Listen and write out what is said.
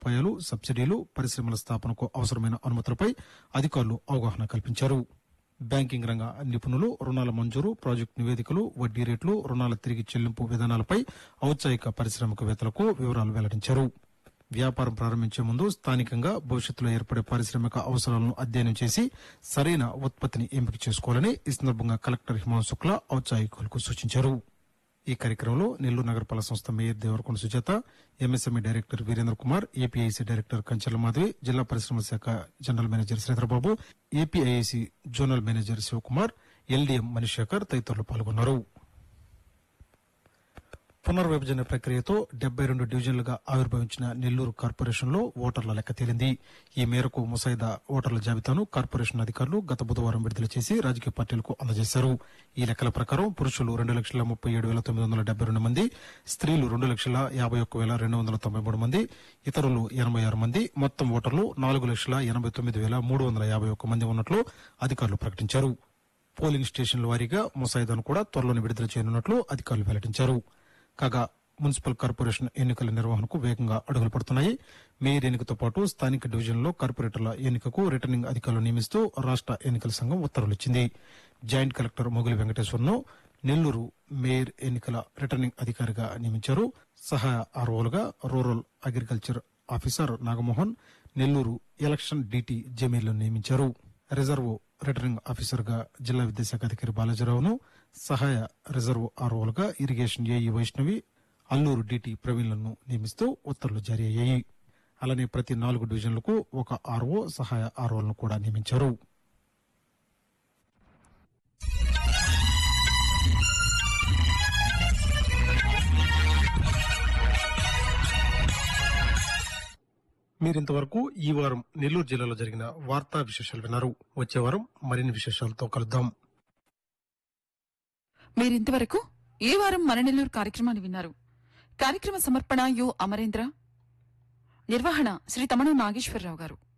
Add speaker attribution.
Speaker 1: సదుపాయాలు సబ్సిడీలు పరిశ్రమల స్థాపనకు అవసరమైన అనుమతులపై అధికారులు అవగాహన కల్పించారు బ్యాంకింగ్ రంగ నిపుణులు రుణాల మంజూరు ప్రాజెక్టు నివేదికలు వడ్డీ రేట్లు రుణాల తిరిగి చెల్లింపు విధానాలపై ఔత్సాహిక పారిశ్రామికవేత్తలకు వివరాలు వెల్లడించారు వ్యాపారం ప్రారంభించే ముందు స్థానికంగా భవిష్యత్తులో ఏర్పడే పారిశ్రామిక అవసరాలను అధ్యయనం చేసి సరైన ఉత్పత్తిని ఎంపిక చేసుకోవాలని ఈ సందర్భంగా కలెక్టర్ హిమాంశు శుక్లా ఔత్సాహికులకు సూచించారు ఈ కార్యక్రమంలో నెల్లూరు నగరపాలక సంస్థ mayor Devarakonda Sujatha MSME director Veerendra Kumar APIC director Kanchela Madhavi జిల్లా పరిశ్రమల శాఖ general manager Sridharababu APIIC zonal manager Sivakumar LDM Manisekhar తదితరులు పాల్గొన్నారు పునర్విభజన ప్రక్రియతో డెబ్బై రెండు డివిజన్లుగా ఆవిర్భవించిన నెల్లూరు కార్పొరేషన్ లో ఓటర్ల లెక్క తేలింది ఈ మేరకు ముసాయిదా ఓటర్ల జాబితాను కార్పొరేషన్ అధికారులు గత బుధవారం విడుదల చేసి రాజకీయ పార్టీలకు అందజేశారు ఈ లెక్కల ప్రకారం పురుషులు రెండు లక్షల ముప్పై ఏడు వేల తొమ్మిది వందల డెబ్బై రెండు మంది స్త్రీలు రెండు లక్షల యాభై ఒక్క వేల రెండు వందల తొంభై మూడు మంది ఇతరులు ఎనభై ఆరు మంది మొత్తం ఓటర్లు నాలుగు లక్షల ఎనభై తొమ్మిది వేల మూడు వందల యాభై ఒక్క మంది ఉన్నట్లు అధికారులు ప్రకటించారు పోలింగ్ స్టేషన్ల వారీగా ముసాయిదాను కూడా త్వరలోనే విడుదల చేయనున్నట్లు అధికారులు వెల్లడించారు కాగా మున్సిపల్ కార్పొరేషన్ ఎన్నికల నిర్వహణకు వేగంగా అడుగులు పడుతున్నాయి మేయర్ ఎన్నికతో పాటు స్థానిక డివిజన్లో కార్పొరేటర్ల ఎన్నికకు రిటర్నింగ్ అధికారులు నియమిస్తూ రాష్ట ఎన్నికల సంఘం ఉత్తర్వులు ఇచ్చింది జాయింట్ కలెక్టర్ మొగులి వెంకటేశ్వర్ను నెల్లూరు మేయర్ ఎన్నికల రిటర్నింగ్ అధికారిగా నియమించారు సహాయ ఆర్ఓలుగా rural agriculture officer Nagamohan Nellore election DT జమీర్లను నియమించారు రిజర్వ్ రిటర్నింగ్ ఆఫీసర్ గా జిల్లా విద్యాశాఖ అధికారి బాలాజీరావును సహాయ రిజర్వ్ ఆర్ఓలుగా irrigation AE Vaishnavi Alluru DT ప్రవీణ్లను నియమిస్తూ ఉత్తర్వులు జారీ అయ్యాయి అలానే ప్రతి నాలుగు డివిజన్లకు ఒక ఆర్ఓ సహాయ ఆర్ఓలను కూడా నియమించారు మీరింతవరకు ఈ వారం నెల్లూరు జిల్లాలో జరిగిన వార్తా విశేషాలు విన్నారు వచ్చే వారం మరిన్ని విశేషాలతో కలుద్దాం
Speaker 2: మీరింతవరకు ఏ వారం మన నెల్లూరు కార్యక్రమాన్ని విన్నారు కార్యక్రమ సమర్పణ యు అమరేంద్ర నిర్వహణ శ్రీ తమణు నాగేశ్వరరావు గారు